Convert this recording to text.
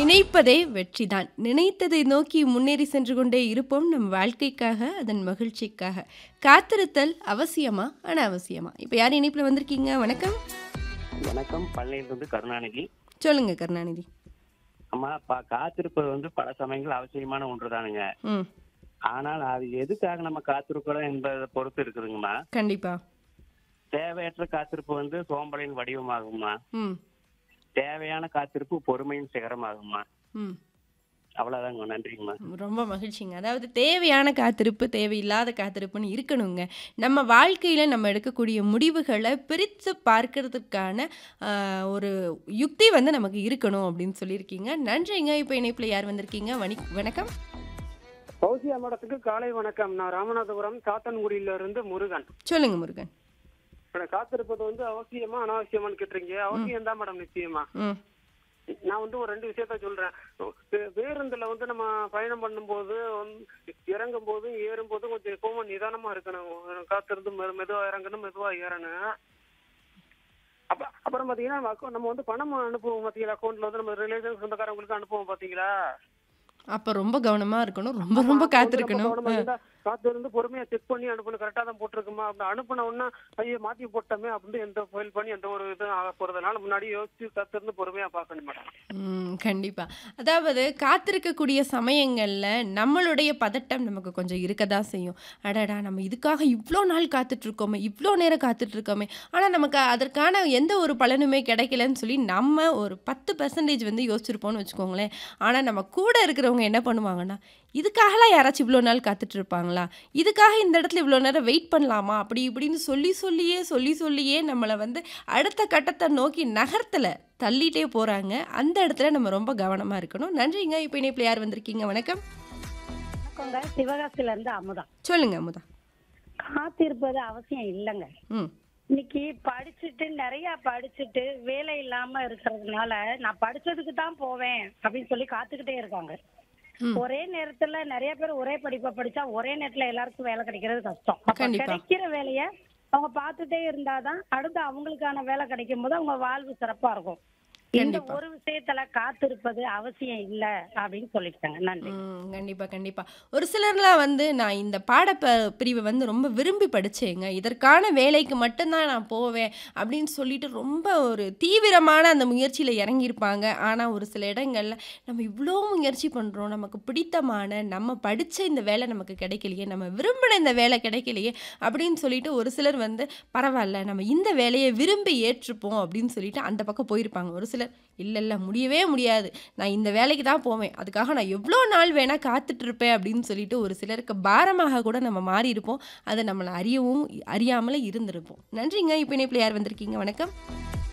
நினைப்பதே வெற்றிதான் நினைத்ததை நோக்கி முன்னேறி சென்று கொண்டே இருப்போம் நம் வாழ்க்கைக்காக அதன் மகிழ்ச்சிக்காக காத்திருத்தல் அவசியமா அனாவசியமா இப்போ யார் இணைப்பில் வந்திருக்கீங்க வணக்கம் வணக்கம் பழனியிலிருந்து கருணாநிதி சொல்லுங்க கருணாநிதி அம்மா பா காத்திருப்பது வந்து பல சமயங்கள் அவசியமான ஒன்றுதானுங்க ம் ஆனால் அது எதுக்காக நம்ம காத்திருக்கிறோம் என்பதை பொறுத்து இருக்குதுங்கம்மா கண்டிப்பா தேவையற்ற காத்திருப்பு வந்து சோம்பலின் வடிவமாகுமா ம் தேவையான காத்திருப்பு பொறுமையின் சிகரமாகுமா ம் அவ்வளவுதாங்க நன்றிங்கம்மா ரொம்ப மகிழ்ச்சிங்க அதாவது தேவையான காத்திருப்பு தேவையில்லாத காத்திருப்புன்னு இருக்கணுங்க நம்ம வாழ்க்கையில் நம்ம எடுக்கக்கூடிய முடிவுகளை பிரித்து பார்க்கறதுக்கான ஆஹ், ஒரு யுக்தி வந்து நமக்கு இருக்கணும் அப்படின்னு சொல்லியிருக்கீங்க நன்றிங்க இப்போ இணைப்பில் யார் வந்திருக்கீங்க வணி வணக்கம் பௌசியா மடத்துக்கு காலை வணக்கம் நான் ராமநாதபுரம் சாத்தன்குடியில இருந்து முருகன் சொல்லுங்க முருகன் இப்ப காத்திருப்பது வந்து அவசியமா அனாவசியமான்னு கேட்டுறீங்க அவசியம் தான் மேடம் நிச்சயமா ம் நான் வந்து ஒரு ரெண்டு விஷயத்த சொல்றேன் பே- பேருந்துல வந்து நம்ம பயணம் பண்ணும்போது வந்து இறங்கும் போதும் ஏறும் போதும் கொஞ்சம் எப்பவும் நிதானமா இருக்கணும் காத்திருந்து மெ- மெதுவா இறங்கணும் மெதுவா ஏறணும் அப்ப அப்புறம் பாத்தீங்கன்னா நம்ம account- நம்ம வந்து பணம் அனுப்புவோம் பாத்தீங்களா அக்கௌண்ட்ல வந்து நம்ம ரிலேஷன் சொந்தக்காரங்களுக்கு அனுப்புவோம் பாத்தீங்களா அப்போ ரொம்ப கவனமாக இருக்கணும் ரொம்ப ரொம்ப காத்திருக்கணும் கவனமா இருந்தா, காத்து இருந்து பொறுமையா செக் பண்ணி அனுப்பணும் கரெக்டா தான் போட்டிருக்குமா அப்படி அனுப்பின உடனே ஐயோ மாத்தி போட்டோமே அப்படின்னு எந்த ஃபைல் பண்ணி எந்த ஒரு இதுவும் ஆக போறதுனால முன்னாடி யோசிச்சு காத்து இருந்து பொறுமையா பார்க்கணும் மேடம் ம் கண்டிப்பாக அதாவது காத்திருக்கக்கூடிய சமயங்களில் நம்மளுடைய பதட்டம் நமக்கு கொஞ்சம் இருக்க தான் செய்யும் அடடா நம்ம இதுக்காக இவ்வளோ நாள் காத்துட்ருக்கோமே இவ்வளோ நேரம் காத்துட்ருக்கோமே ஆனால் நமக்கு அதற்கான எந்த ஒரு பலனுமே கிடைக்கலன்னு சொல்லி நம்ம ஒரு பத்து பர்சன்டேஜ் வந்து யோசிச்சிருப்போம்னு வச்சுக்கோங்களேன் ஆனால் நம்ம கூட இருக்கிறவங்க என்ன பண்ணுவாங்கன்னா இதுக்காகலாம் யாராச்சும் இவ்வளோ நாள் காத்துட்டு இருப்பாங்களா இதுக்காக இந்த இடத்துல இவ்வளோ நேரம் வெயிட் பண்ணலாமா அப்படி இப்படின்னு சொல்லி சொல்லியே சொல்லி சொல்லியே நம்மளை வந்து அடுத்த கட்டத்தை நோக்கி நகர்த்தல தள்ளிட்டே போகிறாங்க அந்த இடத்துல நம்ம ரொம்ப கவனமாக இருக்கணும் நன்றிங்க இப்போ இணைப்பில் யார் வந்திருக்கீங்க வணக்கம் வணக்கங்க சிவகாசில இருந்து அமுதா சொல்லுங்க அமுதா காத்திருப்பது அவசியம் இல்லைங்க ம் இன்னைக்கு படிச்சுட்டு நிறைய படிச்சுட்டு வேலை இல்லாம இருக்கிறதுனால நான் படிச்சதுக்கு தான் போவேன் அப்படின்னு சொல்லி காத்துக்கிட்டே இருக்காங்க ம். ஒரே நேரத்துல நிறைய பேர் ஒரே படிப்பை படிச்சா ஒரே நேரத்துல எல்லாருக்கும் வேலை கிடைக்கிறது கஷ்டம் அப்ப கண்டிப்பா. கிடைக்கிற வேலைய அவங்க பார்த்துட்டே இருந்தாதான் அடுத்து அவங்களுக்கான வேலை கிடைக்கும் போது அவங்க வாழ்வு சிறப்பா இருக்கும் இந்த கண்டிப்பா. ஒரு விஷயத்துல காத்திருப்பது அவசியம் இல்ல அப்படின்னு சொல்லிட்டாங்க நன்றி ம் கண்டிப்பாக கண்டிப்பாக ஒரு சிலர்லாம் வந்து நான் இந்த பாடப்ப பிரிவை வந்து ரொம்ப விரும்பி படித்தேங்க இதற்கான வேலைக்கு மட்டும்தான் நான் போவேன் அப்படின்னு சொல்லிட்டு ரொம்ப ஒரு தீவிரமான அந்த முயற்சியில் இறங்கியிருப்பாங்க ஆனால் ஒரு சில இடங்களில் நம்ம இவ்வளோ முயற்சி பண்ணுறோம் நமக்கு பிடித்தமான நம்ம படித்த இந்த வேலை நமக்கு கிடைக்கலையே நம்ம விரும்பின இந்த வேலை கிடைக்கலையே அப்படின்னு சொல்லிட்டு ஒரு சிலர் வந்து பரவாயில்ல நம்ம இந்த வேலையை விரும்பி ஏற்றுப்போம் அப்படின்னு சொல்லிட்டு அந்த பக்கம் போயிருப்பாங்க ஒரு சிலர் இல்லை இல்லை முடியவே முடியாது நான் இந்த வேலைக்கு தான் போவேன் அதுக்காக நான் எவ்வளோ நாள் வேணால் காத்துட்டு இருப்பேன் அப்படின்னு சொல்லிட்டு ஒரு சிலருக்கு பாரமாக கூட நம்ம மாறி இருப்போம் அதை நம்மளை அறியவும் அறியாமலே இருந்திருப்போம் நன்றிங்க இப்போ இணைப்பில் யார் வந்திருக்கீங்க வணக்கம்